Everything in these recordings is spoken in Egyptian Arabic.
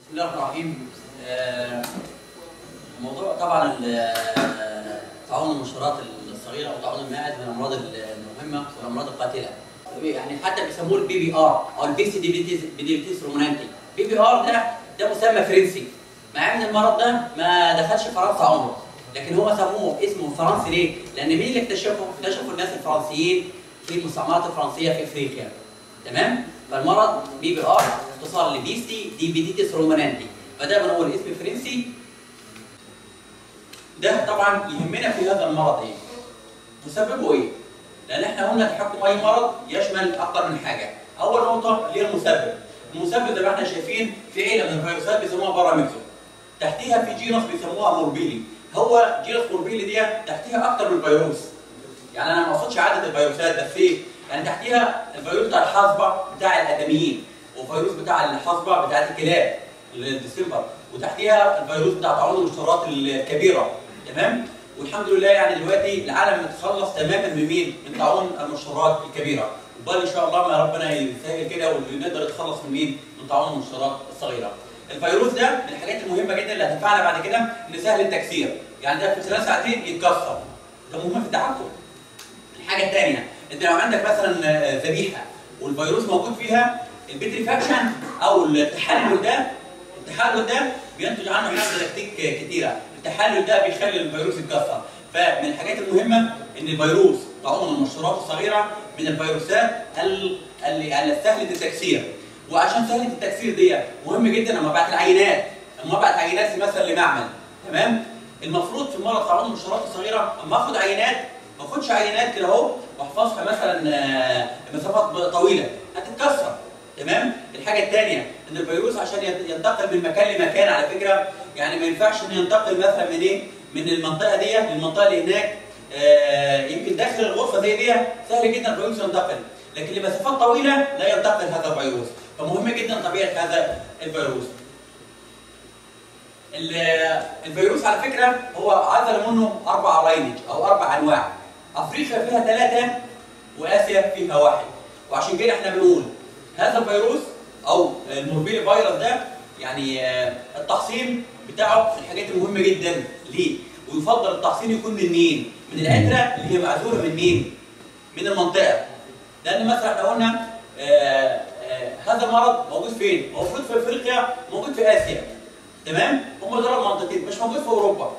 الله الرحمن الرحيم آه، موضوع طبعا ال- آه، تعاون المنشورات الصغيره وتعاون الماعز من الامراض المهمه والامراض القاتله يعني حتى بيسموه البي بي ار او البيسي ديبيتيس رومانانتي بي بي ار ده ده مسمى فرنسي مع ان المرض ده ما دخلش فرنسا عمره لكن هو سموه اسمه فرنسي ليه؟ لان مين اللي اكتشفه؟ اكتشفوا الناس الفرنسيين في المستعمرات الفرنسيه في افريقيا تمام؟ فالمرض بي بي ار اختصار لبيستي ديبيتيس رومانانتي فده بنقول اسم فرنسي ده طبعا يهمنا في هذا المرض ايه؟ مسببه ايه؟ لان احنا قلنا تحكم اي مرض يشمل اكثر من حاجه. اول نقطه اللي هي المسبب. المسبب زي ما احنا شايفين في عيله من الفيروسات بيسموها باراميكسو. تحتيها في جينوس بيسموها موربيلي. هو جينوس موربيلي دي تحتيها اكثر من فيروس. يعني انا ما اقصدش عدد الفيروسات بس ايه؟ يعني تحتيها الفيروس بتاع الحصبه بتاع الادميين وفيروس بتاع الحصبه بتاعت الكلاب الديسمبر وتحتيها الفيروس بتاع تعرض المشترات الكبيره تمام؟ والحمد لله يعني دلوقتي العالم متخلص تماما من مين؟ من تعاون المنشورات الكبيره، وبال ان شاء الله ما ربنا يسهل كده ونقدر نتخلص من مين؟ من تعاون المنشورات الصغيره. الفيروس ده من الحاجات المهمه جدا اللي هتنفعنا بعد كده ان سهل التكسير، يعني ده في خلال ساعتين يتكسر. ده مهم في التحكم. الحاجه الثانيه انت لو عندك مثلا ذبيحه والفيروس موجود فيها البيتريفاكشن او التحلل ده التحلل ده بينتج عنه حاجات كتيره التحلل ده بيخلي الفيروس يتكسر فمن الحاجات المهمه ان الفيروس طاعون المنشورات الصغيره من الفيروسات اللي سهله التكسير وعشان سهله التكسير دي مهم جدا لما ابعت العينات لما ابعت عينات مثلا لمعمل تمام المفروض في مرض طاعون المنشورات الصغيره اما اخد عينات ما اخدش عينات كده اهو واحفظها مثلا مسافات طويله هتتكسر تمام الحاجه الثانيه ان الفيروس عشان ينتقل من مكان لمكان على فكره يعني ما ينفعش انه ينتقل مثلا من ايه من المنطقه دي للمنطقه اللي هناك آه يمكن داخل الغرفه زي دي سهل جدا الفيروس ينتقل لكن لمسافات طويله لا ينتقل هذا الفيروس فمهم جدا طبيعه هذا الفيروس الفيروس على فكره هو عزل منه اربع رينج او اربع انواع افريقيا فيها ثلاثه واسيا فيها واحد وعشان كده احنا بنقول هذا الفيروس او الموربيلي فيروس ده يعني التحصين بتاعه من الحاجات المهمه جدا ليه؟ ويفضل التحصين يكون من مين؟ من العتره اللي هي معزوله من مين؟ من المنطقه. لان مثلا احنا قلنا آآ آآ هذا المرض موجود فين؟ موجود في افريقيا موجود في اسيا. تمام؟ هم دول المنطقتين مش موجود في اوروبا.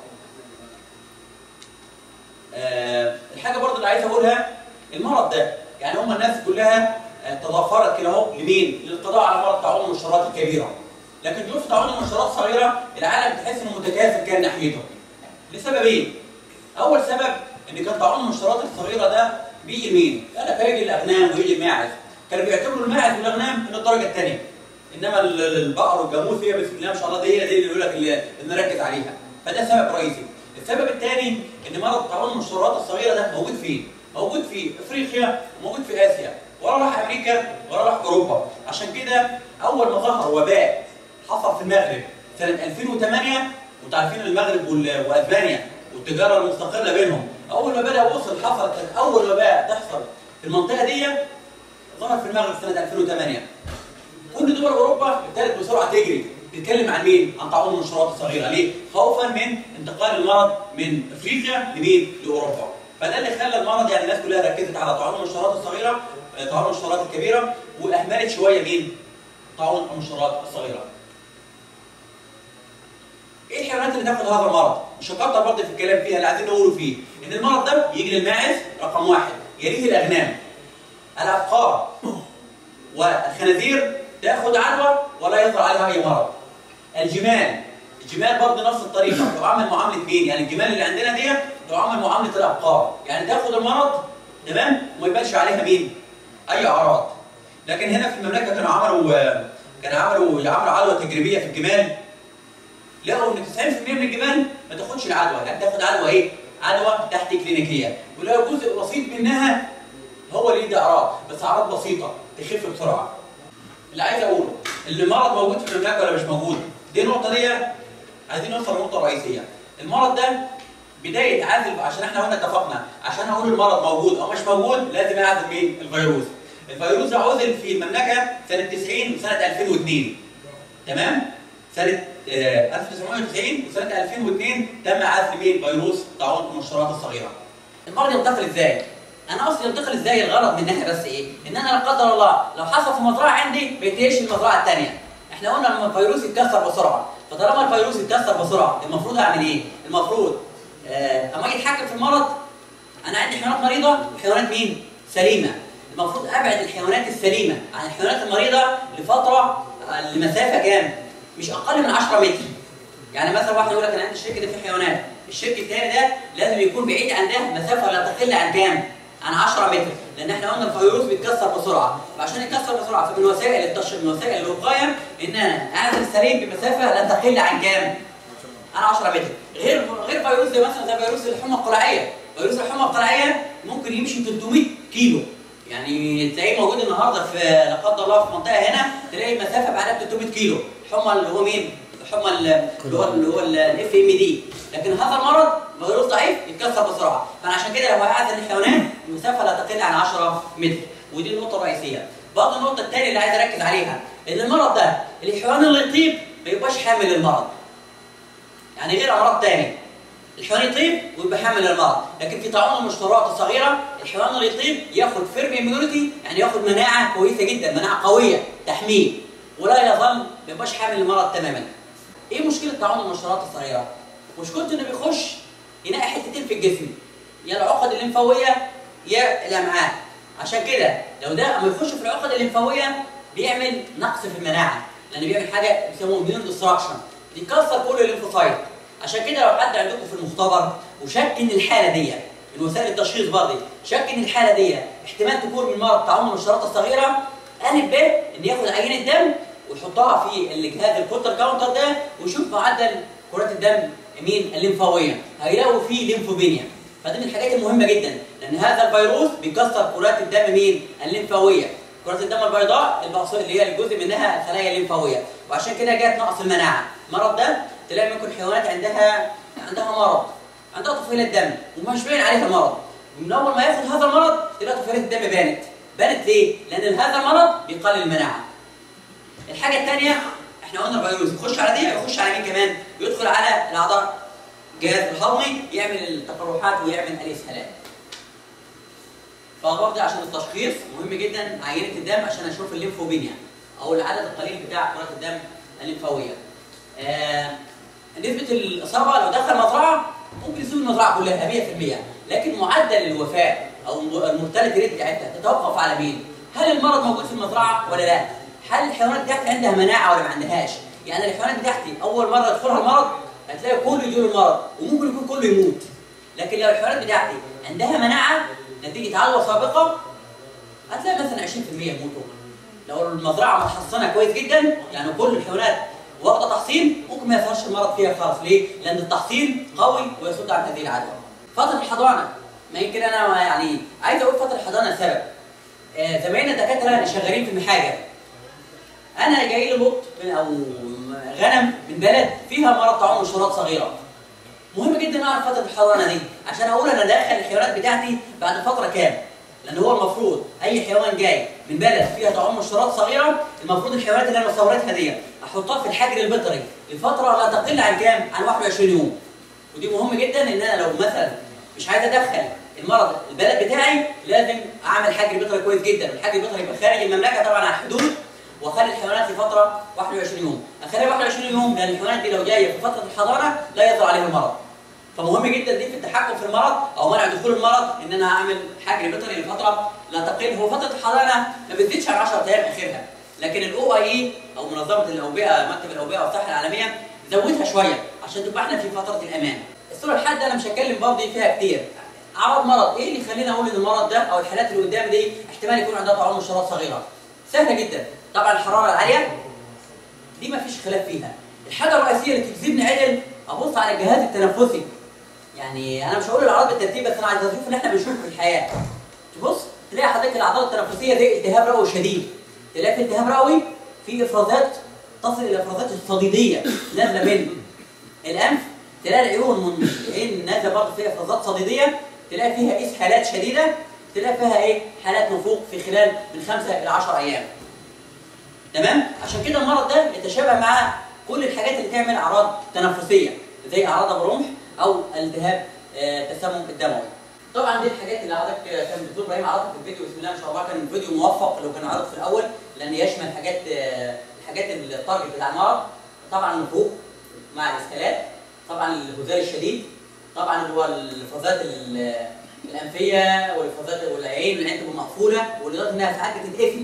الحاجه برضه اللي عايز اقولها المرض ده يعني هم الناس كلها تضافرت كده اهو لمين؟ للقضاء على مرض تعاون المنشورات الكبيره. لكن دول في تعاون المنشورات الصغيره العالم تحس انه متكافئ كان ناحيته. لسببين. اول سبب ان كان تعاون المنشورات الصغيره ده بيجي لمين؟ قال لك هيجي الاغنام ويجي الماعز. كانوا بيعتبروا الماعز والاغنام من الدرجه الثانيه. انما البقر والجاموس هي بسم الله ما شاء الله دي هي دي اللي يقول لك اللي نركز عليها. فده سبب رئيسي. السبب الثاني ان مرض تعاون المنشورات الصغيره ده موجود فين؟ موجود في افريقيا وموجود في اسيا ولا راح امريكا ولا راح اوروبا عشان كده اول ما ظهر وباء حصل في المغرب سنه 2008 وانتوا عارفين المغرب واسبانيا والتجاره المستقله بينهم اول ما بدا وصل حصل كانت اول وباء تحصل في المنطقه دي ظهر في المغرب سنه 2008 كل دول اوروبا ابتدت بسرعه تجري تتكلم عن مين؟ عن تعاون المنشورات الصغيره ليه؟ خوفا من انتقال المرض من افريقيا لمين؟ لاوروبا فده اللي خلى المرض يعني الناس كلها ركزت على تعاون المنشورات الصغيره تعاون المنشورات الكبيره واهملت شويه مين؟ تعاون المنشورات الصغيره. ايه الحيوانات اللي تاخد هذا المرض؟ مش هكتر برضه في الكلام فيها اللي عايزين نقوله فيه ان المرض ده يجي للماعز رقم واحد يليه الاغنام الابقار والخنازير تاخد عدوى ولا يظهر عليها اي مرض. الجمال الجمال برضه نفس الطريقه تعامل معامله مين؟ يعني الجمال اللي عندنا دي تعامل معامله الابقار، يعني تاخد المرض تمام وما يبانش عليها مين؟ اي اعراض. لكن هنا في المملكه كانوا عملوا كانوا عملوا عملوا عدوى تجريبيه في الجمال لقوا ان 90% من الجمال ما تاخدش العدوى، يعني تاخد عدوى ايه؟ عدوى تحت كلينيكيه، ولو جزء بسيط منها هو اللي يدي اعراض، بس اعراض بسيطه تخف بسرعه. اللي عايز اقوله اللي المرض موجود في المملكه ولا مش موجود؟ دي النقطه دي عايزين نوصل لنقطه رئيسيه. المرض ده بدايه عزل عشان احنا قلنا اتفقنا عشان اقول المرض موجود او مش موجود لازم اعزل مين؟ الفيروس. الفيروس ده عزل في المملكه سنه 90 وسنه 2002 تمام؟ سنه آه، 1990 وسنه 2002 تم عزل مين فيروس طاعون المشتريات الصغيره. المرض ينتقل ازاي؟ انا اصلا ينتقل ازاي الغرض من ناحيه بس ايه؟ ان انا لا قدر الله لو حصل في مزرعه عندي ما ينتقلش المزرعه الثانيه. احنا قلنا لما الفيروس يتكسر بسرعه، فطالما الفيروس يتكسر بسرعه المفروض اعمل ايه؟ المفروض آه، اما اجي اتحكم في المرض انا عندي حيوانات مريضه وحيوانات مين؟ سليمه. المفروض ابعد الحيوانات السليمه عن الحيوانات المريضه لفتره آه، لمسافه كام؟ مش اقل من 10 متر. يعني مثلا واحد يقول لك انا عندي الشركه دي في حيوانات، الشرك الثاني ده لازم يكون بعيد عن ده مسافه لا تقل عن كام؟ عن 10 متر، لان احنا قلنا الفيروس بيتكسر بسرعه، فعشان يتكسر بسرعه فمن وسائل التش... من وسائل الوقايه ان انا اعزل السليم بمسافه لا تقل عن كام؟ عن 10 متر، غير غير فيروس زي مثلا زي فيروس الحمى القلعيه، فيروس الحمى القلعيه ممكن يمشي 300 كيلو، يعني تلاقيه موجود النهارده في لا قدر الله في منطقه هنا تلاقي المسافه بعدها 300 كيلو، الحمى اللي هو مين؟ الحمى اللي هو اللي هو الاف ام دي، لكن هذا المرض فيروس ضعيف يتكسر بسرعه، فانا عشان كده لو هعزل الحيوانات المسافه لا تقل عن 10 متر، ودي النقطه الرئيسيه. برضه النقطه الثانيه اللي عايز اركز عليها ان المرض ده الحيوان اللي يطيب ما يبقاش حامل المرض. يعني غير امراض ثانيه. الحيوان يطيب ويبقى حامل المرض، لكن في طاعون المشتريات الصغيره الحيوان اللي يطيب ياخد فيرم اميونيتي يعني ياخد مناعه كويسه جدا، مناعه قويه تحميه ولا يظل ما يبقاش حامل المرض تماما. ايه مشكله طاعون المشتريات الصغيره؟ مشكلته انه بيخش يلاقي حتتين في الجسم يا العقد الليمفاويه يا الامعاء عشان كده لو ده اما يخش في العقد الليمفاويه بيعمل نقص في المناعه لان بيعمل حاجه بيسموها اميون ديستراكشن بيكسر كل الليمفوسايت عشان كده لو حد عندكم في المختبر وشك ان الحاله دي من وسائل التشخيص برضه شك ان الحاله دي احتمال تكون من مرض طاعون المشتريات الصغيره الف ب ان ياخد عينه دم ويحطها في الجهاز الكوتر كاونتر ده ويشوف معدل كرات الدم مين الليمفاويه هيلاقوا فيه ليمفوبينيا فدي من الحاجات المهمه جدا لان هذا الفيروس بيكسر كرات الدم مين الليمفاويه كرات الدم البيضاء المقصود اللي هي الجزء منها الخلايا الليمفاويه وعشان كده جت نقص المناعه المرض ده تلاقي ممكن حيوانات عندها عندها مرض عندها طفيله دم ومش باين عليها المرض من اول ما ياخد هذا المرض تلاقي طفيله الدم بانت بانت ليه؟ لان هذا المرض بيقلل المناعه الحاجه الثانيه احنا قلنا الفيروس يخش على دي يخش على مين كمان؟ يدخل على الاعضاء الجهاز الهضمي يعمل التقرحات ويعمل الاسهالات. فبرضه عشان التشخيص مهم جدا عينه الدم عشان اشوف الليمفوبينيا او العدد القليل بتاع كرات الدم الليمفاويه. آه نسبه الاصابه لو دخل مزرعه ممكن يسيب المزرعه كلها 100% لكن معدل الوفاه او المورتاليتي ريت بتاعتها تتوقف على مين؟ هل المرض موجود في المزرعه ولا لا؟ هل الحيوانات بتاعتي عندها مناعه ولا ما عندهاش؟ يعني الحيوانات بتاعتي اول مره يدخلها المرض هتلاقي كله يجيله المرض وممكن يكون كله يموت. لكن لو الحيوانات بتاعتي عندها مناعه نتيجه عدوى سابقه هتلاقي مثلا 20% يموتوا. لو المزرعه متحصنه كويس جدا يعني كل الحيوانات واخده تحصين ممكن ما يظهرش المرض فيها خالص ليه؟ لان التحصين قوي ويصد عن هذه العدوى. فتره الحضانه ما يمكن انا يعني عايز اقول فتره الحضانه سبب. آه زمايلنا الدكاتره اللي شغالين في المحاجر انا جاي لي لط او غنم من بلد فيها مرض طاعون مشتريات صغيره مهم جدا اعرف فتره الحضانه دي عشان اقول انا داخل الحيوانات بتاعتي بعد فتره كام لان هو المفروض اي حيوان جاي من بلد فيها طاعون مشتريات صغيره المفروض الحيوانات اللي انا مصورتها دي احطها في الحجر البيطري لفتره لا تقل عن كام عن 21 يوم ودي مهم جدا ان انا لو مثلا مش عايز ادخل المرض البلد بتاعي لازم اعمل حجر بيطري كويس جدا والحجر البيطري يبقى خارج المملكه طبعا على الحدود واخلي الحيوانات لفتره 21 يوم، اخليها 21 يوم لان الحيوانات دي لو جايه في فتره الحضانه لا يظهر عليها المرض. فمهم جدا دي في التحكم في المرض او منع دخول المرض ان انا اعمل حجر بيطري لفتره لا تقل هو فتره الحضانه ما بتزيدش عن 10 ايام اخرها. لكن الاو اي اي او منظمه الاوبئه مكتب الاوبئه والصحه العالميه زودها شويه عشان تبقى احنا في فتره الامان. الصوره الحاده انا مش هتكلم برضه فيها كتير. اعراض مرض ايه اللي يخليني اقول ان المرض ده او الحالات اللي قدامي دي احتمال يكون عندها طاعون مشتريات صغيره؟ سهله جدا طبعا الحراره العاليه دي ما فيش خلاف فيها الحاجه الرئيسيه اللي تجذبني عدل ابص على الجهاز التنفسي يعني انا مش هقول الاعراض بالترتيب بس انا عايز اشوف اللي احنا بنشوفه في الحياه تبص تلاقي حضرتك الاعضاء التنفسيه دي التهاب رئوي شديد تلاقي في التهاب رئوي في افرازات تصل الى افرازات صديديه نازله من الانف تلاقي العيون من عين نازله برضه فيها افرازات صديديه تلاقي فيها اسهالات شديده تلاقي فيها ايه حالات نفوق في خلال من خمسة الى 10 ايام تمام عشان كده المرض ده يتشابه مع كل الحاجات اللي تعمل اعراض تنفسيه زي اعراض ابو رمح او التهاب آه، تسمم الدموي طبعا دي الحاجات اللي حضرتك كان الدكتور ابراهيم عرضها في الفيديو بسم الله ما شاء الله كان فيديو موفق لو كان عرض في الاول لان يشمل حاجات آه، الحاجات التارجت بتاع المرض طبعا النفوخ مع الاسهالات طبعا الهزال الشديد طبعا اللي هو الافرازات ال- الانفيه والافرازات والعين العين تبقى مقفوله ولدرجه انها ساعات بتتقفل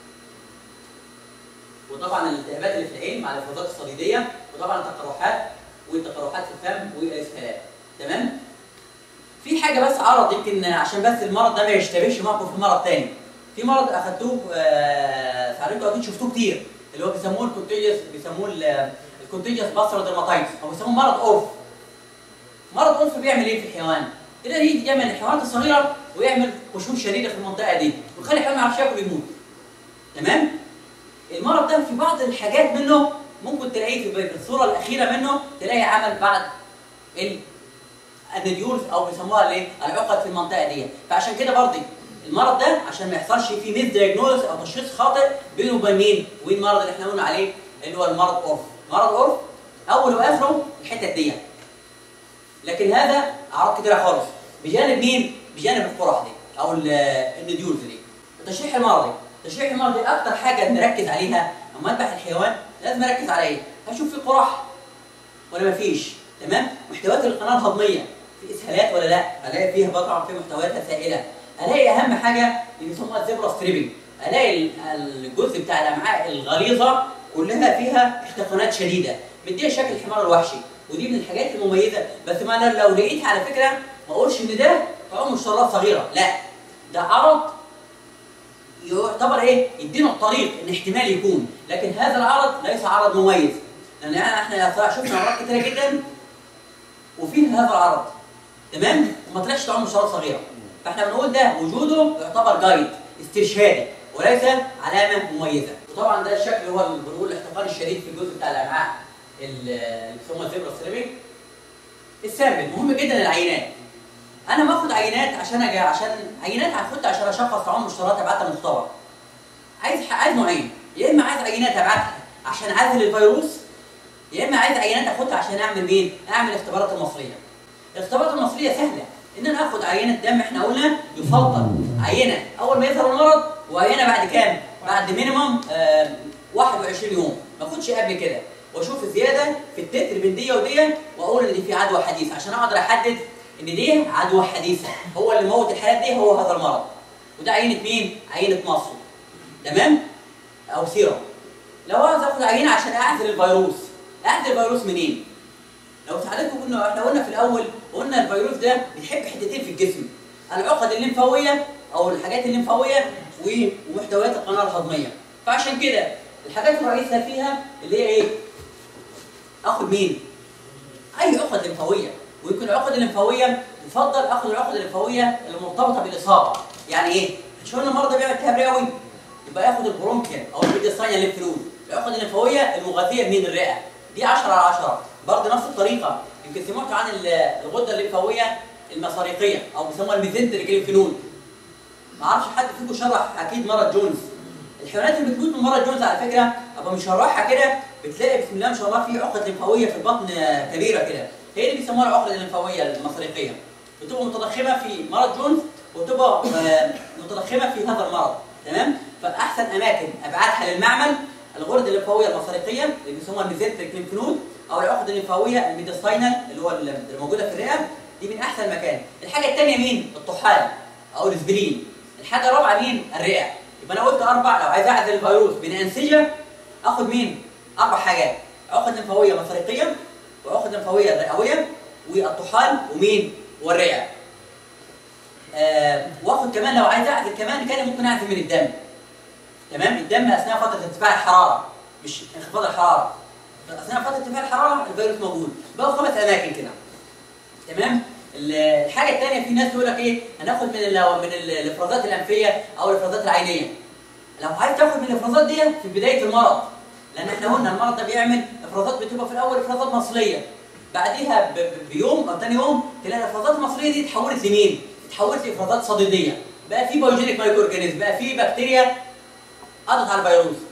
وطبعا الالتهابات اللي في العين مع الافرازات الصليديه وطبعا التقرحات والتقرحات في الفم والاسهالات تمام في حاجه بس عرض يمكن عشان بس المرض ده ما يشتبهش معكم في مرض تاني في مرض اخدتوه آه، ساعتكم اكيد شفتوه كتير اللي هو بيسموه الكونتيجيوس بيسموه ال- الكونتيجيوس باسترال ديرماتايتس او بيسموه مرض اورف مرض اورف بيعمل ايه في الحيوان؟ كده يجي يعمل الحيوانات الصغيره ويعمل قشور شديده في المنطقه دي ويخلي الحيوان ما يعرفش ياكل يموت تمام؟ المرض ده في بعض الحاجات منه ممكن تلاقيه في في الصوره الاخيره منه تلاقي عمل بعد ال النديولز او بيسموها الايه؟ العقد في المنطقه دي فعشان كده برضه المرض ده عشان ما يحصلش فيه ميس دايجنوز او تشخيص خاطئ بينه وبين مين؟ وبين المرض اللي احنا قلنا عليه اللي هو المرض اورف مرض اورف اول واخره الحتت دي لكن هذا اعراض كتيره خالص بجانب مين؟ بجانب القرح دي او ال- النديولز دي التشريح المرضي التشريح المرضي اكتر حاجه نركز عليها لما اذبح الحيوان لازم اركز على ايه؟ هشوف في قرح ولا مفيش تمام محتويات القناه الهضميه في اسهالات ولا لا الاقي فيها طبعا في محتوياتها سائله الاقي اهم حاجه اللي بيسموها الزبرا ستريبنج الاقي ال- الجزء بتاع الامعاء الغليظه كلها فيها احتقانات شديده مديها شكل الحمار الوحشي ودي من الحاجات المميزه بس ما انا لو لقيتها على فكره ما اقولش ان ده طعوم مشتريات صغيره لا ده عرض يعتبر ايه؟ يدينا الطريق ان احتمال يكون، لكن هذا العرض ليس عرض مميز، لان احنا صراحة شفنا امراض كتيره جدا وفيها هذا العرض تمام؟ وما طلعش طعم مشتريات صغيره، فاحنا بنقول ده وجوده يعتبر جايد استرشادي وليس علامه مميزه، وطبعا ده الشكل هو اللي بنقول الاحتقان الشديد في الجزء بتاع الامعاء اللي بيسموها الزبرا ستريبنج. السامبل مهم جدا العينات. انا باخد عينات عشان أجي عشان عينات هاخدها عشان اشخص طعام مشتريات ابعتها مختبر عايز عايز نوعين يا اما عايز عينات ابعتها عشان اعزل الفيروس يا اما عايز عينات اخدها عشان اعمل مين؟ اعمل الاختبارات المصريه. الاختبارات المصريه سهله ان انا اخد عينه دم احنا قلنا يفضل عينه اول ما يظهر المرض وعينه بعد كام؟ بعد مينيمم آه 21 يوم ما اخدش قبل كده واشوف الزياده في التتر بين دي ودي واقول ان دي في عدوى حديثه عشان اقدر احدد ان دي عدوى حديثه هو اللي موت الحالات دي هو هذا المرض وده عينه مين؟ عينه مصر تمام؟ او سيرم لو عايز اخد عينه عشان اعزل الفيروس اعزل الفيروس منين؟ لو ساعدتكم كنا احنا قلنا في الاول قلنا الفيروس ده بيحب حتتين في الجسم العقد الليمفاويه او الحاجات الليمفاويه و- ومحتويات القناه الهضميه فعشان كده الحاجات الرئيسيه فيها اللي هي ايه؟ اخد مين؟ اي عقد لمفاويه ويمكن العقد الليمفاويه يفضل اخد العقد الليمفاويه المرتبطه بالاصابه يعني ايه؟ مش قلنا المرضى بيعمل التهاب رئوي يبقى ياخد البرونكيال او البيدستانيا ليمف نود العقد الليمفاويه المغذيه من الرئه دي 10 على 10 برضه نفس الطريقه يمكن سمعتوا عن ال- الغده الليمفاويه المسارقيه او بيسموها الميزنتريك ليمف نود ما اعرفش حد فيكم شرح اكيد مرض جونز الحيوانات اللي بتموت من مرض جونز على فكره ابقى مشرحها كده بتلاقي بسم الله ما شاء الله في عقد لمفاويه في البطن آه، كبيره كده هي اللي بيسموها العقد الليمفاويه المسارقيه بتبقى متضخمه في مرض جونز وتبقى آه، متضخمه في هذا المرض تمام فاحسن اماكن ابعادها للمعمل الغدد الليمفاويه المسارقيه اللي بيسموها الميزنتريك ليمف نود او العقد الليمفاويه الميدستاينال اللي هو اللي موجوده في الرئه دي من احسن مكان الحاجه الثانيه مين الطحال او الاسبرين الحاجه الرابعه مين الرئه يبقى انا قلت اربع لو عايز اعزل الفيروس من انسجه اخد مين اربع حاجات عقد لمفاويه مسارقيه وعقد لمفاويه رئويه والطحال ومين والرئه آه واخد كمان لو عايز اعزل كمان كان ممكن اعزل من الدم تمام الدم اثناء فتره ارتفاع الحراره مش انخفاض الحراره اثناء فتره ارتفاع الحراره الفيروس موجود بقى خمس اماكن كده تمام ال- الحاجه الثانيه في ناس تقول لك ايه هناخد من ال من ال- الافرازات الانفيه او الافرازات العينيه لو عايز تاخد من الافرازات دي في بدايه المرض لان احنا قلنا المرض ده بيعمل افرازات بتبقى في الاول افرازات مصليه بعديها ب- ب- بيوم او ثاني يوم تلاقي الافرازات المصليه دي اتحولت لمين؟ اتحولت لافرازات صديديه بقى في بايوجينيك مايكرو اورجانيزم بقى في بكتيريا قضت على الفيروس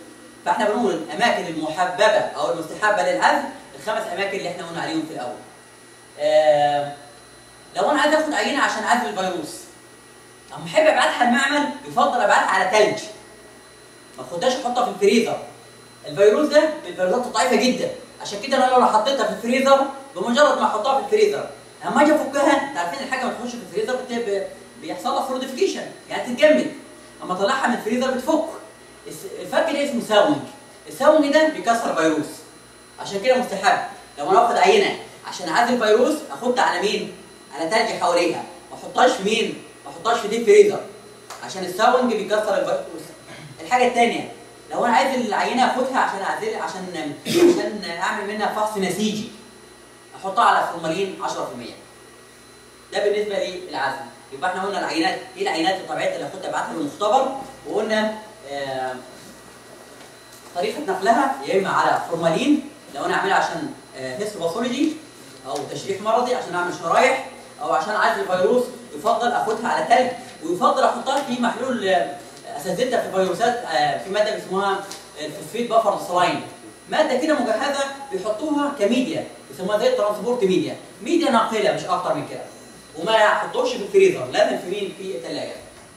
فاحنا بنقول الاماكن المحببه او المستحبه للعزل الخمس اماكن اللي احنا قلنا عليهم في الاول. آه لو انا عايز اخد عينه عشان عزل الفيروس اما احب ابعتها المعمل يفضل ابعتها على ثلج ما اخدهاش احطها في الفريزر الفيروس ده من الفيروسات الضعيفه جدا عشان كده انا لو حطيتها في الفريزر بمجرد ما احطها في الفريزر لما اجي افكها انت عارفين الحاجه ما تخش في الفريزر بت- بيحصل لها فروديفيكيشن يعني تتجمد اما اطلعها من الفريزر بتفك الس- الفك ده اسمه ساونج الساونج ده بيكسر فيروس عشان كده مستحب لو انا واخد عينه عشان اعزل فيروس اخدها على مين؟ على تلج حواليها ما احطهاش في مين؟ ما احطهاش في ديب فريزر عشان الساونج بيكسر الفيروس الحاجه الثانيه لو انا عايز العينه اخدها عشان اعزل عشان عشان اعمل منها فحص نسيجي احطها على فورمالين 10% ده بالنسبه للعزل يبقى احنا قلنا العينات ايه العينات الطبيعيه اللي اخدها ابعتها للمختبر وقلنا آه طريقه نقلها يا اما على فورمالين لو انا اعملها عشان هيستوباثولوجي او تشريح مرضي عشان اعمل شرايح او عشان اعزل الفيروس يفضل اخدها على ثلج ويفضل احطها في محلول آه، اساتذتها في الفيروسات آه، في ماده بيسموها الفوسفيت بافر سلاين ماده كده مجهزه بيحطوها كميديا بيسموها زي الترانسبورت ميديا ميديا ناقله مش اكتر من كده وما يحطوش في الفريزر لازم في مين في الثلاجه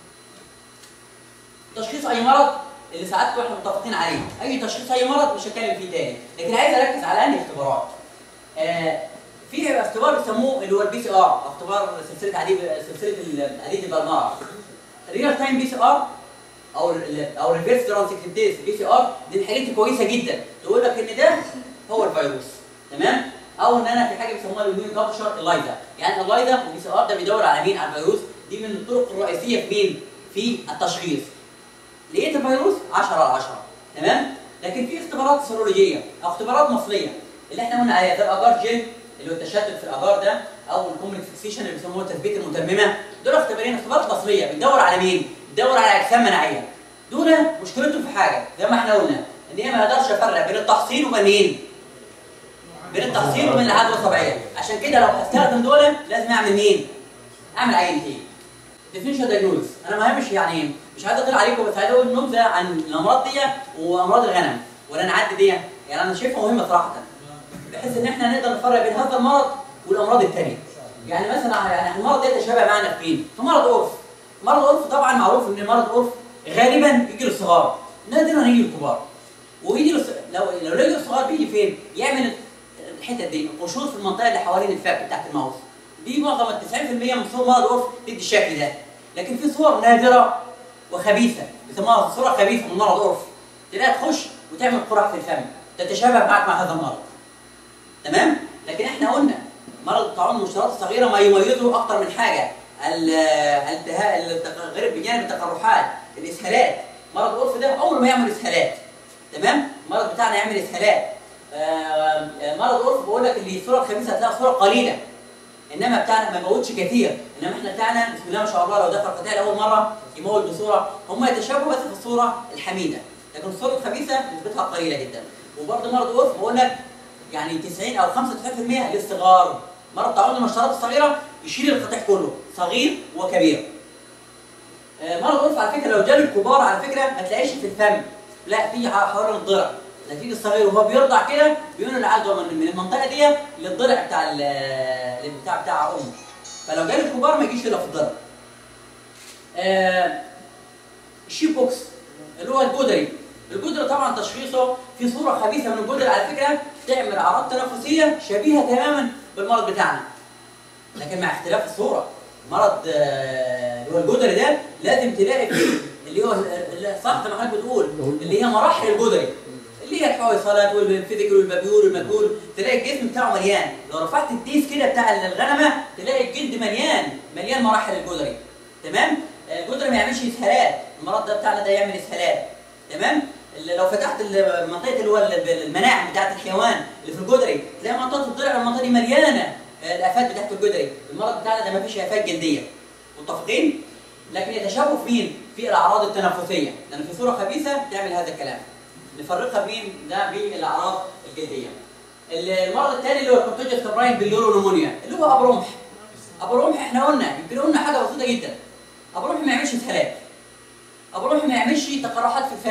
تشخيص اي مرض اللي ساعات احنا متفقين عليه اي تشخيص اي مرض مش هتكلم فيه تاني لكن عايز اركز على انهي اختبارات آه في اختبار بيسموه اللي هو البي سي ار اختبار سلسله عديد سلسله العديد البلمار الريال تايم بي سي ار او ال او ريفيرس ترانسكريبتيز بي سي ار دي الحاجات دي كويسه جدا تقول لك ان ده هو الفيروس تمام او ان انا في حاجه بيسموها النيو كابتشر الايزا يعني الايزا والبي سي ار ده بيدور على مين على الفيروس دي من الطرق الرئيسيه في مين في التشخيص لقيت الفيروس 10 على 10 تمام لكن في اختبارات سيرولوجيه او اختبارات مصليه اللي احنا قلنا عليها زي الاجار جين اللي هو التشتت في الاجار ده او الكومبلكس فيكسيشن اللي بيسموه التثبيت المتممه دول اختبارين اختبارات مصليه بتدور على مين؟ بتدور على اجسام مناعيه دول مشكلتهم في حاجه زي ما احنا قلنا ان هي ما يقدرش يفرق بين التحصين وبين مين؟ بين التحصين وبين العدوى الطبيعيه عشان كده لو هستخدم دول لازم اعمل مين؟ اعمل عينتين ديفينيشن دايجنوز انا ما همش يعني مش عايز اطلع عليكم بس عايز اقول نبذه عن الامراض دي وامراض الغنم ولا نعدي دي يعني انا شايفها مهمه صراحه بحيث ان احنا نقدر نفرق بين هذا المرض والامراض الثانيه يعني مثلا يعني المرض ده يتشابه معنا في مين؟ في مرض عرف مرض عرف طبعا معروف ان مرض عرف غالبا يجي للصغار نادرا يجي للكبار ويجي للص... لو لو يجي للصغار بيجي فين؟ يعمل الحته دي القشور في المنطقه اللي حوالين الفك بتاعت الماوس دي معظم 90% من صور مرض عرف تدي الشكل ده لكن في صور نادره وخبيثه بيسموها صوره خبيثه من مرض عرف تلاقيها تخش وتعمل قرح في الفم تتشابه معك مع هذا المرض تمام لكن احنا قلنا مرض الطاعون المشترات الصغيره ما يميزه اكتر من حاجه ال- الالتهاء التق- غير بجانب التقرحات الاسهالات مرض القرف ده عمره ما يعمل اسهالات تمام المرض بتاعنا يعمل اسهالات آه، آه، مرض القرف بقول لك اللي الصوره الخبيثه هتلاقي صوره قليله انما بتاعنا ما يموتش كتير انما احنا بتاعنا بسم الله ما شاء الله لو دخل قتال اول مره يموت بصوره هم يتشابهوا بس في الصوره الحميده لكن الصوره الخبيثه نسبتها قليله جدا وبرضه مرض القرف بقول لك يعني 90 او 95% للصغار مرض طاعون المشترات الصغيره يشيل القطيع كله صغير وكبير آه، مرض القرف على فكره لو جالي الكبار على فكره ما تلاقيش في الفم لا تيجي حوالين الضلع نتيجه الصغير وهو بيرضع كده بيقولوا العدوى من من المنطقه دي للضلع بتاع ال- بتاع بتاع امه فلو جالي الكبار ما يجيش الا في الضلع آه، الشيب بوكس اللي هو الجدري الجدري طبعا تشخيصه في صوره خبيثه من الجدري على فكره تعمل اعراض تنفسيه شبيهه تماما بالمرض بتاعنا لكن مع اختلاف الصوره مرض آه، اللي هو الجدري ده لازم تلاقي فيه اللي هو اللي صح زي ما حضرتك بتقول اللي هي مراحل الجدري اللي هي الحويصلات والفيزيكال والبابيول والمكول تلاقي الجسم بتاعه مليان لو رفعت الديس كده بتاع الغنمه تلاقي الجلد مليان مليان مراحل الجدري تمام آه، الجدري ما يعملش اسهالات المرض ده بتاعنا ده يعمل اسهالات تمام اللي لو فتحت ال- منطقه اللي هو ال- المناعم بتاعت الحيوان اللي في الجدري تلاقي منطقه الضلع المنطقه دي مليانه آه، الافات بتاعت الجدري المرض بتاعنا ده ما فيش افات جلديه متفقين لكن يتشابه في مين في الاعراض التنفسيه لان في صوره خبيثه تعمل هذا الكلام نفرقها بين ده بالاعراض الجلديه المرض الثاني اللي هو الكونتوجيوس كابراين باليورونيمونيا اللي هو ابو رمح ابو رمح احنا قلنا يمكن قلنا حاجه بسيطه جدا ابو رمح ما يعملش اسهالات ابو رمح ما يعملش تقرحات في الفم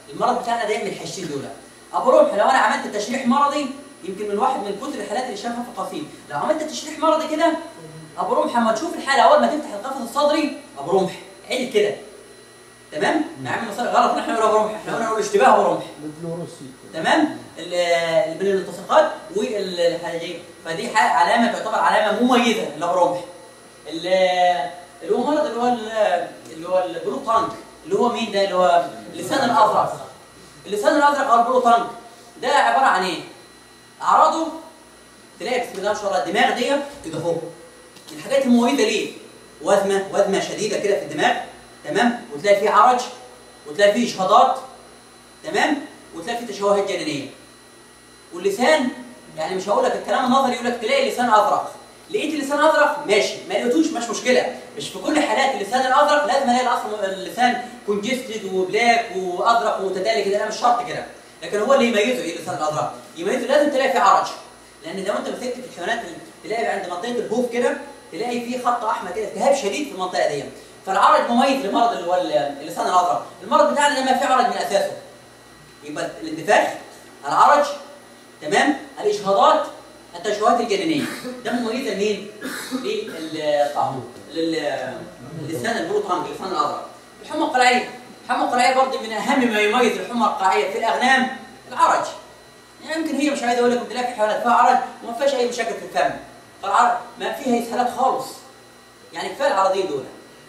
المرض بتاعنا ده يعمل الحاجتين دول ابو رمح لو انا عملت تشريح مرضي يمكن من واحد من كتر الحالات اللي شافها في القصيم لو عملت تشريح مرضي كده ابو رمح لما تشوف الحاله اول ما تفتح القفص الصدري ابو رمح عدل كده تمام؟ نعمل مصاري غلط نحن نقول ابو رمح احنا قلنا نقول اشتباه ابو رمح الفلوروسي تمام ال- من الالتصاقات والحاجات فدي ح- علامه تعتبر علامه مميزه للرمح ال- اللي هو مرض اللي هو ال- اللي هو البلو تانك اللي هو مين ده اللي هو اللسان الازرق اللسان الازرق او البلو تانك ده عباره عن ايه؟ اعراضه تلاقي بسم الله ما شاء الله الدماغ دي كده اهو الحاجات المميزه ليه وزمه وزمه شديده كده في الدماغ تمام وتلاقي فيه عرج وتلاقي فيه اجهاضات تمام وتلاقي فيه تشوهات جنينيه واللسان يعني مش هقول لك الكلام النظري يقول لك تلاقي اللسان ازرق لقيت اللسان ازرق ماشي ما لقيتوش مش مشكله مش في كل حالات اللسان الازرق لازم الاقي الاصل اللسان كونجستد وبلاك وازرق ومتدالي كده لا مش شرط كده لكن هو اللي يميزه ايه اللسان الازرق يميزه لازم تلاقي فيه عرج لان لو انت مسكت في الحيوانات اللي تلاقي عند منطقه الهوف كده تلاقي فيه خط احمر كده التهاب شديد في المنطقه دي فالعرج مميز لمرض اللي هو اللسان الازرق المرض بتاعنا ده ما فيه عرج من اساسه يبقى الانتفاخ العرج تمام الاجهاضات التشوهات الجنينيه ده مميزه لمين؟ للطاعون للسان البروتون اللسان الازرق الحمى القلعيه الحمى القلعيه برضه من اهم ما يميز الحمى القلعيه في الاغنام العرج يعني يمكن هي مش عايز اقول لكم تلاقي في حيوانات فيها عرج وما فيهاش اي مشاكل في الفم فالعرج ما فيها اسهالات خالص يعني كفايه العرضين دول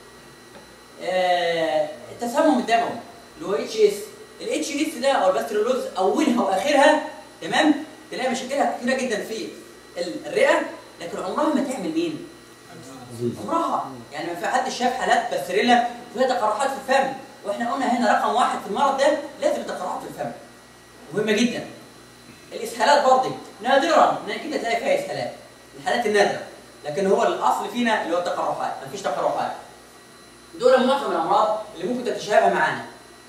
آه التسمم الدموي اللي هو اتش اس الاتش اس ده او الباسترولوز اولها واخرها تمام تلاقي مشاكلها كتيره جدا في ال- الرئه لكن عمرها ما تعمل مين؟ عمرها يعني ما في حد شاف حالات باستريلا فيها تقرحات في الفم واحنا قلنا هنا رقم واحد في المرض ده لازم تقرحات في الفم مهمه جدا الاسهالات برضه نادرا ان كده تلاقي فيها اسهالات الحالات النادره لكن هو الاصل فينا اللي هو التقرحات مفيش تقرحات دول معظم الامراض اللي ممكن تتشابه معانا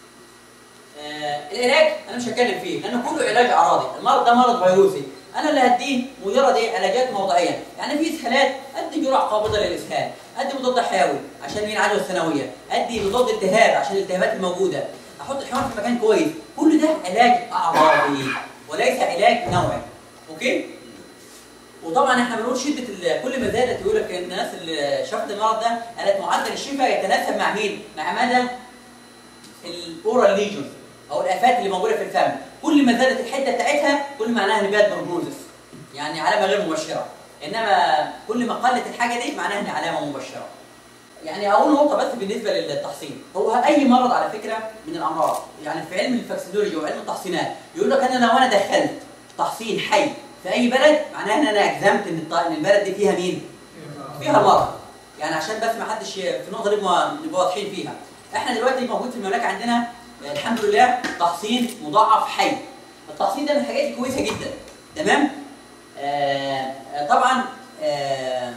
آه العلاج انا مش هتكلم فيه لانه كله علاج اعراضي المرض ده مرض فيروسي انا اللي هديه مجرد ايه علاجات موضعيه يعني في اسهالات ادي جرعه قابضه للاسهال ادي مضاد حيوي عشان مين العدوى الثانويه ادي مضاد التهاب عشان الالتهابات الموجوده احط الحيوان في مكان كويس كل ده علاج اعراضي وليس علاج نوعي اوكي وطبعا احنا بنقول شده ال- كل ما زادت يقول لك ان الناس اللي شافت المرض ده قالت معدل الشفاء يتناسب مع مين؟ مع مدى الاورال ليجون او الافات اللي موجوده في الفم كل ما زادت الحده بتاعتها كل معناها ان باد بروجنوزس يعني علامه غير مبشره انما كل ما قلت الحاجه دي معناها ان علامه مبشره يعني اقول نقطه بس بالنسبه للتحصين هو اي مرض على فكره من الامراض يعني في علم الفاكسيولوجي وعلم التحصينات يقول لك انا لو انا دخلت تحصين حي في اي بلد معناها ان انا اجزمت ان الط- إن البلد دي فيها مين؟ فيها المرض يعني عشان بس ما حدش في النقطه دي نبقى نبقى واضحين فيها احنا دلوقتي موجود في المملكه عندنا آه، الحمد لله تحصين مضاعف حي التحصين ده من الحاجات الكويسه جدا تمام آه آه، طبعا آه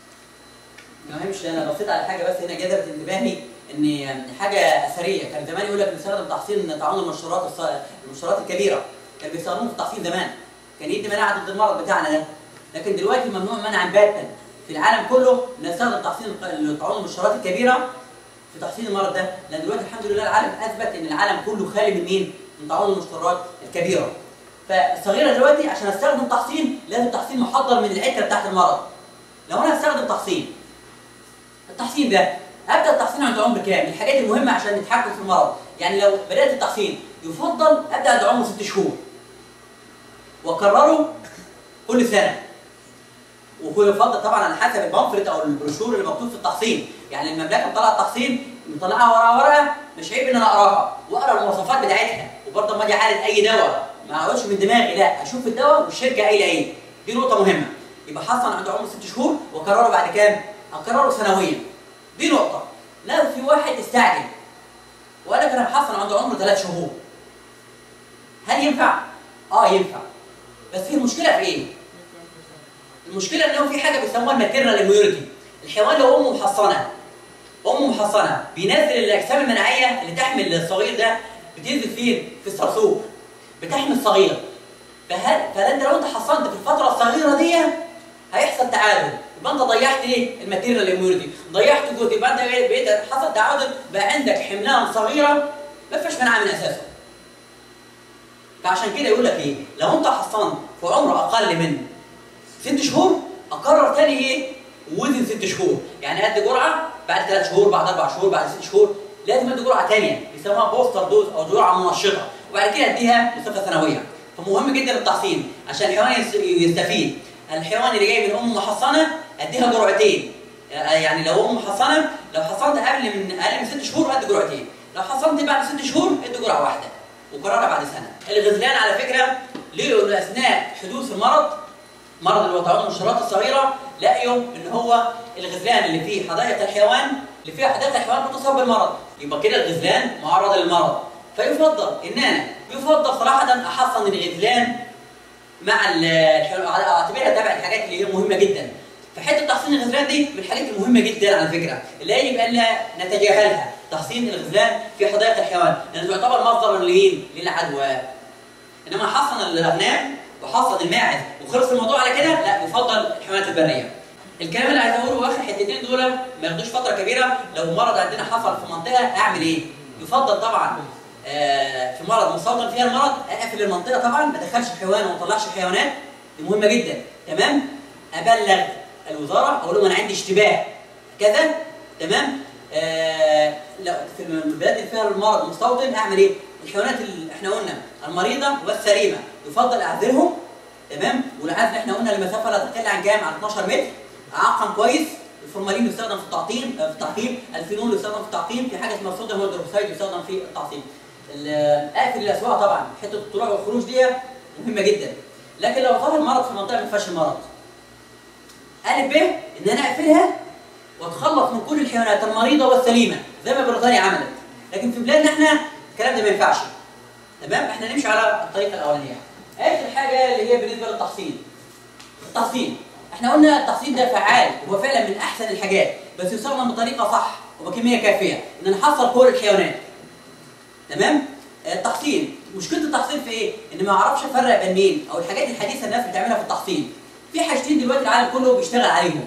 ما فهمش انا بصيت على حاجه بس هنا جذبت انتباهي ان حاجه اثريه كان زمان يقول لك نستخدم تحصين تعاون المنشورات الص- المنشورات الكبيره كان بيستخدموه في التحصين زمان كان يدي مناعه ضد المرض بتاعنا ده لكن دلوقتي ممنوع منعا باتا في العالم كله نستخدم تحصين الق- تعاون المنشورات الكبيره في تحصين المرض ده لان دلوقتي الحمد لله العالم اثبت ان العالم كله خالي من مين؟ من تعاون المنشورات الكبيره فالصغيره دلوقتي عشان استخدم تحصين لازم تحصين محضر من العتره بتاعت المرض لو انا هستخدم تحصين التحصين ده ابدا التحصين عند عمر كام؟ من الحاجات المهمه عشان نتحكم في المرض، يعني لو بدات التحصين يفضل ابدا عند عمر ست شهور. واكرره كل سنه. ويفضل طبعا على حسب البامفلت او البروشور اللي مكتوب في التحصين، يعني المملكه مطلعه التحصين مطلعها ورقه ورقه مش عيب ان انا اقراها واقرا المواصفات بتاعتها وبرضه لما اجي اعالج اي دواء ما اقولش من دماغي لا اشوف الدواء والشركه قايله ايه. دي نقطه مهمه. يبقى حصل عند عمر ست شهور واكرره بعد كام؟ اكرره سنويا. دي نقطة. لا في واحد استعجل وقال لك انا محصن عنده عمر ثلاث شهور. هل ينفع؟ اه ينفع. بس هي المشكلة في ايه؟ المشكلة ان هو في حاجة بيسموها الماتيرنال اميونيتي. الحيوان لو امه محصنة امه محصنة بينزل الاجسام المناعية اللي تحمل الصغير ده بتنزل فين؟ في الصرصور. بتحمي الصغير. فهل فانت لو انت حصنت في الفترة الصغيرة دي هيحصل تعادل يبقى انت ضيعت ايه الماتيريال اميونيتي ضيعت جزء يبقى انت بقيت حصل تعادل بقى عندك حملان صغيره ما فيهاش مناعه من اساسه فعشان كده يقول لك ايه لو انت حصنت في عمر اقل من ست شهور اقرر تاني ايه وزن ست شهور يعني ادي جرعه بعد ثلاث شهور بعد اربع شهور بعد ست شهور لازم ادي جرعه ثانيه بيسموها بوستر دوز او جرعه منشطه وبعد كده اديها بصفه سنويه فمهم جدا التحصين عشان الحيوان يس- يستفيد الحيوان اللي جاي من ام محصنه اديها جرعتين يعني لو ام محصنه لو حصنت قبل من اقل من ست شهور ادي جرعتين لو حصنت بعد ست شهور ادي جرعه واحده وكررها بعد سنه الغزلان على فكره لقوا إن اثناء حدوث المرض مرض الوطعون والشرات الصغيره لقيوا ان هو الغزلان اللي في حدائق الحيوان اللي فيها حدائق الحيوان بتصاب بالمرض يبقى كده الغزلان معرضه للمرض فيفضل ان انا يفضل صراحه احصن الغزلان مع ال- الحيوان اعتبرها تبع الحاجات اللي هي مهمه جدا فحته تحصين الغزلان دي من الحاجات المهمه جدا على فكره اللي يجب ان لا نتجاهلها تحصين الغزلان في حدائق الحيوان لان تعتبر مصدر لمين؟ للعدوى انما حصن الاغنام وحصن الماعز وخلص الموضوع على كده لا يفضل الحيوانات البريه الكلام اللي عايز اقوله اخر حتتين دول ما ياخدوش فتره كبيره لو مرض عندنا حصل في منطقه اعمل ايه؟ يفضل طبعا آه، في مرض مستوطن فيها المرض اقفل المنطقه طبعا ما ادخلش حيوان وما اطلعش حيوانات دي مهمه جدا تمام؟ ابلغ الوزاره اقول لهم انا عندي اشتباه كذا تمام؟ آه لو في البلاد اللي فيها المرض مستوطن اعمل ايه؟ الحيوانات اللي احنا قلنا المريضه والسليمه يفضل اعزلهم تمام والعزل احنا قلنا المسافه لا تقل عن كام عن 12 متر اعقم كويس الفورمالين يستخدم في التعقيم في التعقيم الفينول يستخدم في التعقيم في حاجه اسمها الصوديوم هيدروكسيد يستخدم في التعقيم ال- اقفل الاسواق طبعا حته الطلوع والخروج دي مهمه جدا لكن لو ظهر المرض في منطقه ما فيهاش المرض الف ب ان انا اقفلها واتخلص من كل الحيوانات المريضه والسليمه زي ما بريطانيا عملت لكن في بلادنا احنا الكلام ده ما ينفعش تمام احنا نمشي على الطريقه الاولانيه اخر حاجه اللي هي بالنسبه للتحصين التحصين احنا قلنا التحصين ده فعال هو فعلا من احسن الحاجات بس يستخدم بطريقه صح وبكميه كافيه ان نحصل كل الحيوانات تمام آه، التحصين مشكله التحصين في ايه ان ما اعرفش افرق بين مين او الحاجات الحديثه الناس بتعملها في التحصين في حاجتين دلوقتي العالم كله بيشتغل عليهم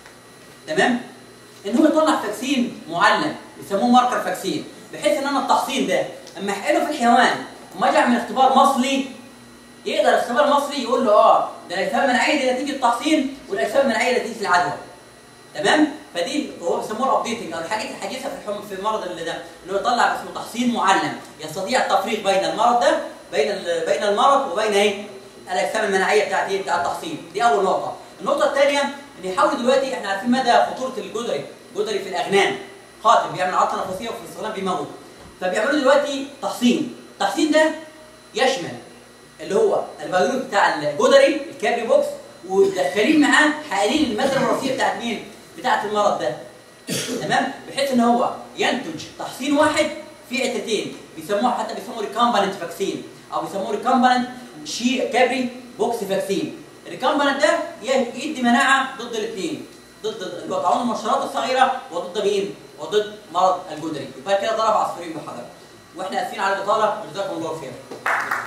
تمام ان هو يطلع فاكسين معلم بيسموه ماركر فاكسين بحيث ان انا التحصين ده اما احقنه في الحيوان وما اجي اعمل اختبار مصري يقدر الاختبار المصري يقول له اه ده الاجسام المناعيه دي نتيجه التحصين والاجسام المناعيه نتيجه العدوى تمام فدي هو بيسموه الابديتنج او الحاجات الحديثه في الحم في المرض اللي ده انه يطلع اسمه تحصين معلم يستطيع التفريق بين المرض ده بين ال- بين المرض وبين ايه الاجسام المناعيه بتاعت ايه بتاع التحصين دي اول نقطه النقطه الثانيه ان يحاول دلوقتي احنا عارفين مدى خطوره الجدري الجدري في الاغنام قاتل بيعمل عطله نفسيه وفي الاستخدام بيموت فبيعملوا دلوقتي تحصين التحصين ده يشمل اللي هو الفيروس بتاع الجدري الكابري بوكس وداخلين معاه حقلين الماده الوراثيه بتاعت مين؟ بتاعت المرض ده تمام بحيث ان هو ينتج تحصين واحد في عتتين بيسموه حتى بيسموه ريكامباننت فاكسين او بيسموه ريكامباننت شي كابري بوكس فاكسين الريكامباننت ده ي- يدي مناعه ضد الاثنين ضد الوطعون المنشرات الصغيره وضد مين؟ وضد مرض الجدري يبقى كده ضرب عصفورين بحجر واحنا اسفين على الاطاله وجزاكم الله خير